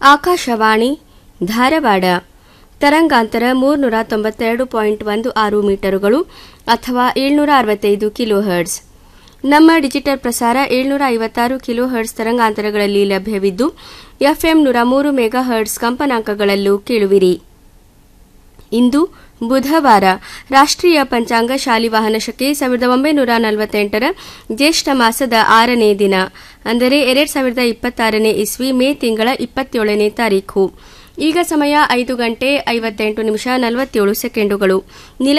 ಆಕಾಶವಾಣಿ ಧಾರವಾಡ ತರಂಗಾಂತರ ಮೂರ್ನೂರ ತೊಂಬತ್ತೆರಡು ಪಾಯಿಂಟ್ ಒಂದು ಆರು ಮೀಟರುಗಳು ಅಥವಾ ಏಳ್ನೂರ ಅರವತ್ತೈದು ಕಿಲೋ ಹರ್ಟ್ಸ್ ನಮ್ಮ ಡಿಜಿಟಲ್ ಪ್ರಸಾರ ಏಳ್ನೂರ ಐವತ್ತಾರು ಕಿಲೋ ಹರ್ಟ್ಸ್ ತರಂಗಾಂತರಗಳಲ್ಲಿ ಲಭ್ಯವಿದ್ದು ಎಫ್ಎಂ ನೂರ ಮೂರು ಮೆಗಾ ಹರ್ಟ್ಸ್ ಕಂಪನಾಂಕಗಳಲ್ಲೂ ಕೇಳುವಿರಿ ಇಂದು ಬುಧವಾರ ರಾಷ್ಟ್ರೀಯ ಪಂಚಾಂಗ ಶಾಲಿವಾಹನ ಶಕೆ ಸಾವಿರದ ಒಂಬೈನೂರ ನಲವತ್ತೆಂಟರ ಜ್ಯೇಷ್ಠ ಮಾಸದ ಆರನೇ ದಿನ ಅಂದರೆ ಎರಡ್ ಸಾವಿರದ ಇಪ್ಪತ್ತಾರನೇ ಇಸ್ವಿ ಮೇ ತಿಂಗಳ ಇಪ್ಪತ್ತೇಳನೇ ತಾರೀಖು ಈಗ ಸಮಯ ಐದು ಗಂಟೆ ಐವತ್ತೆಂಟು ನಿಮಿಷ ನಲವತ್ತೇಳು ಸೆಕೆಂಡುಗಳು